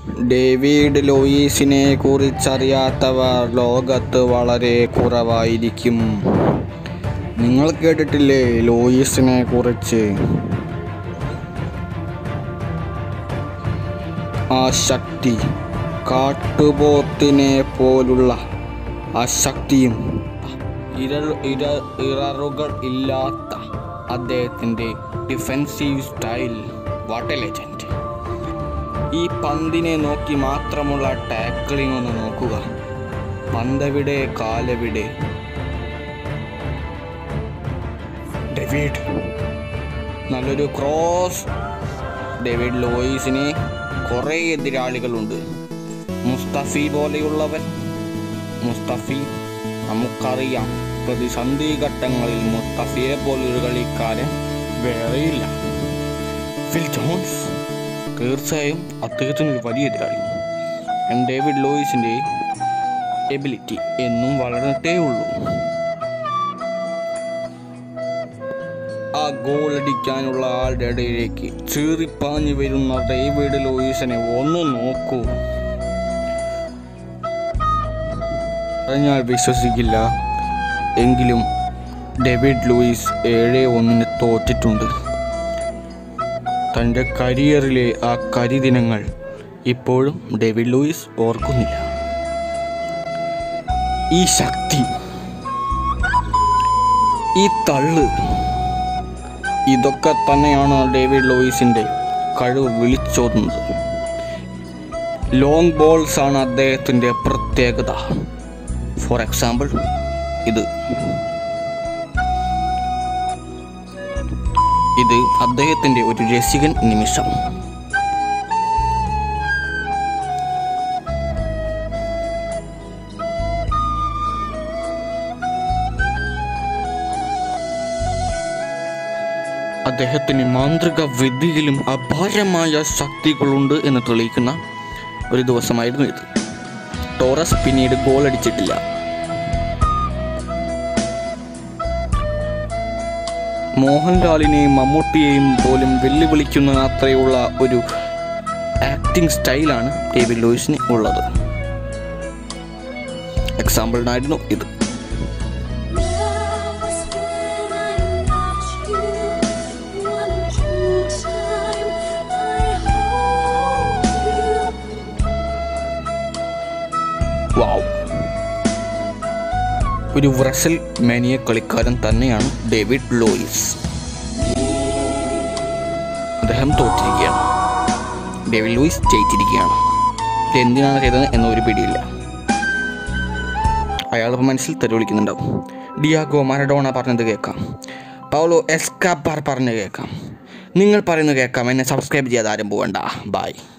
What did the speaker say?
David ലൂയിസിനെ കുറിച്ചറിയാത്തവർ ലോകത്ത് വളരെ കുറവായിരിക്കും നിങ്ങൾ കേട്ടിട്ടില്ലേ ലൂയിസിനെ കുറിച്ച് ആ ശക്തി കാട്ടുപോത്തിനെ പോലുള്ള ആ ശക്തിയും ഇരൾ ഇര ഇററുകൾ ഇല്ലാത്ത അദ്ദേഹത്തിൻ്റെ defensive style what a legend ഈ പന്തിനെ നോക്കി മാത്രമുള്ള ടാക്കിളിംഗ് ഒന്ന് നോക്കുക പന്തെവിടെ കാലെവിടെ ഡേവിഡ് നല്ലൊരു ക്രോസ് ഡേവിഡ് ലോയിസിന് കുറേ എതിരാളികളുണ്ട് മുസ്തഫി പോലെയുള്ളവൻ മുസ്തഫി നമുക്കറിയാം പ്രതിസന്ധി ഘട്ടങ്ങളിൽ മുസ്തഫിയെ പോലൊരു കളിക്കാരൻ വേറെയില്ല ഫിൽ ജോൺസ് തീർച്ചയായും അദ്ദേഹത്തിന് ഒരു വലിയ എതിരാളി And ഡേവിഡ് ലോയിസിൻ്റെ എബിലിറ്റി എന്നും വളർന്നിട്ടേ ഉള്ളൂ ആ ഗോൾ അടിക്കാനുള്ള ആളുടെ ഇടയിലേക്ക് ചീറിപ്പാഞ്ഞു വരുന്ന ഡേവിഡ് ലൂയിസിനെ ഒന്ന് നോക്കൂ പറഞ്ഞാൽ വിശ്വസിക്കില്ല എങ്കിലും ഡേവിഡ് ലൂയിസ് ഏഴ് ഒന്നിന് തോറ്റിട്ടുണ്ട് തൻ്റെ കരിയറിലെ ആ കരിദിനങ്ങൾ ഇപ്പോഴും ഡേവിഡ് ലൂയിസ് ഓർക്കുന്നില്ല ഈ ശക്തി ഈ തള്ള് ഇതൊക്കെ തന്നെയാണ് ഡേവിഡ് ലോയിസിൻ്റെ കഴിവ് വിളിച്ചോതുന്നത് ലോങ് ബോൾസ് ആണ് അദ്ദേഹത്തിൻ്റെ പ്രത്യേകത ഫോർ എക്സാമ്പിൾ ഇത് ഇത് അദ്ദേഹത്തിൻ്റെ ഒരു രസികൻ നിമിഷം അദ്ദേഹത്തിന് മാന്ത്രിക വിദ്യയിലും അപാരമായ ശക്തികളുണ്ട് എന്ന് തെളിയിക്കുന്ന ഒരു ദിവസമായിരുന്നു ഇത് ടോറസ് പിന്നീട് ഗോൾ അടിച്ചിട്ടില്ല മോഹൻലാലിനെയും മമ്മൂട്ടിയെയും പോലും വെല്ലുവിളിക്കുന്ന അത്രയുള്ള ഒരു ആക്ടിംഗ് സ്റ്റൈലാണ് ഡേവിഡ് ലൂയിസിന് ഉള്ളത് എക്സാമ്പിളിനായിരുന്നു ഇത് Love is when I'm not you. One true time I hold you. വാവ് ഒരു വ്രസൽ മേനിയ കളിക്കാരൻ തന്നെയാണ് ഡേവിഡ് ലോയിസ് അദ്ദേഹം തോറ്റിരിക്കുകയാണ് ഡേവിഡ് ലൂയിസ് ജയിച്ചിരിക്കുകയാണ് ഇത് എന്തിനാണ് ചെയ്തത് എന്നൊരു പിടിയില്ല അയാൾ മനസ്സിൽ തെരുവിളിക്കുന്നുണ്ടാവും ഡിയാഗോ മരഡോണ പറഞ്ഞത് കേൾക്കാം പൗലോ എസ്കാപ്പാർ പറഞ്ഞത് കേൾക്കാം നിങ്ങൾ പറയുന്നത് കേൾക്കാം എന്നെ സബ്സ്ക്രൈബ് ചെയ്യാതെ ആരും പോകണ്ട ബായ്